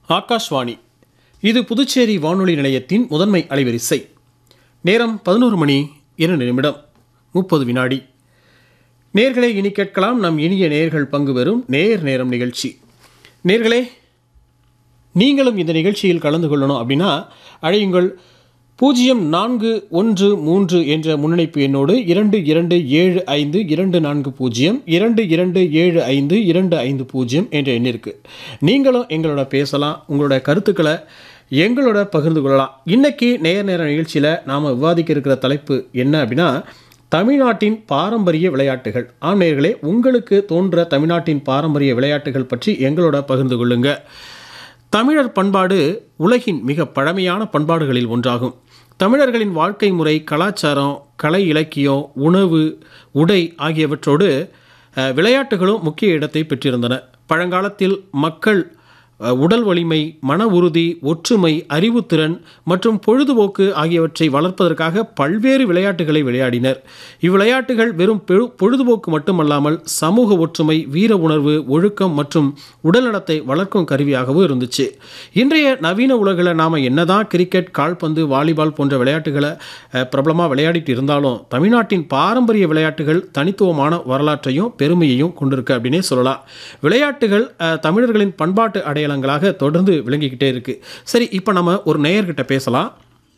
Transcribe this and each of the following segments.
ஆகாஷ்வாணி இது புதுச்சேரி வானொலி நிலையத்தின் முதன்மை அலைவரிசை நேரம் பதினோரு மணி இரண்டு நிமிடம் முப்பது வினாடி நேர்களை இனி கேட்கலாம் நம் இனிய நேர்கள் பங்கு பெறும் நேர் நேரம் நிகழ்ச்சி நேர்களே நீங்களும் இந்த நிகழ்ச்சியில் கலந்து கொள்ளணும் அப்படின்னா அழையுங்கள் பூஜ்ஜியம் நான்கு ஒன்று மூன்று என்ற முன்னணிப்பு எண்ணோடு இரண்டு இரண்டு ஏழு ஐந்து இரண்டு நான்கு பூஜ்ஜியம் இரண்டு இரண்டு ஏழு ஐந்து இரண்டு ஐந்து பூஜ்ஜியம் என்ற எண்ணிற்கு நீங்களும் எங்களோட பேசலாம் உங்களோட கருத்துக்களை எங்களோட பகிர்ந்து கொள்ளலாம் இன்னைக்கு நேர் நேர நிகழ்ச்சியில் நாம் விவாதிக்க இருக்கிற தலைப்பு என்ன அப்படின்னா தமிழ்நாட்டின் பாரம்பரிய விளையாட்டுகள் ஆம் நேயர்களே உங்களுக்கு தோன்ற தமிழ்நாட்டின் பாரம்பரிய விளையாட்டுகள் பற்றி எங்களோட பகிர்ந்து கொள்ளுங்கள் தமிழர் பண்பாடு உலகின் மிக பழமையான பண்பாடுகளில் ஒன்றாகும் தமிழர்களின் வாழ்க்கை முறை கலாச்சாரம் கலை இலக்கியம் உணவு உடை ஆகியவற்றோடு அஹ், விளையாட்டுகளும் முக்கிய இடத்தை பெற்றிருந்தன பழங்காலத்தில் மக்கள் அஹ், உடல் வலிமை மன உறுதி ஒற்றுமை அறிவுத்திறன் மற்றும் பொழுதுபோக்கு ஆகியவற்றை வளர்ப்பதற்காக பல்வேறு விளையாட்டுகளை விளையாடினர் இவ்விளையாட்டுகள் வெறும் பெரு- பொழுதுபோக்கு மட்டுமல்லாமல் சமூக ஒற்றுமை வீர உணர்வு ஒழுக்கம் மற்றும் உடல்நலத்தை வளர்க்கும் கருவியாகவும் இருந்துச்சு இன்றைய நவீன உலகில் நாம் என்னதான் கிரிக்கெட் கால்பந்து வாலிபால் போன்ற விளையாட்டுகளை பிரபலமாக விளையாடிட்டு இருந்தாலும் தமிழ்நாட்டின் பாரம்பரிய விளையாட்டுகள் தனித்துவமான வரலாற்றையும் பெருமையையும் கொண்டிருக்கு அப்படின்னே சொல்லலாம் விளையாட்டுகள் அஹ், தமிழர்களின் பண்பாட்டு அடையாளங்களாக தொடர்ந்து விளங்கிக்கிட்டே இருக்கு சரி இப்போ நம்ம ஒரு நேயர்கிட்ட பேசலாம்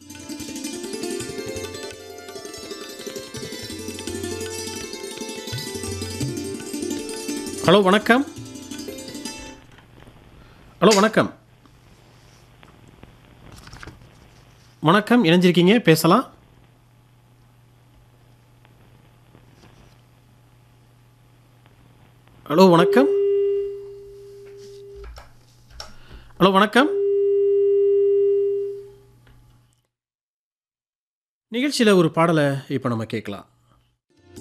ஹலோ வணக்கம் ஹலோ வணக்கம் வணக்கம் இணைஞ்சிருக்கீங்க பேசலாம் ஹலோ வணக்கம் ஹலோ வணக்கம் நிகழ்ச்சியில் ஒரு பாடலை இப்போ நம்ம கேட்கலாம்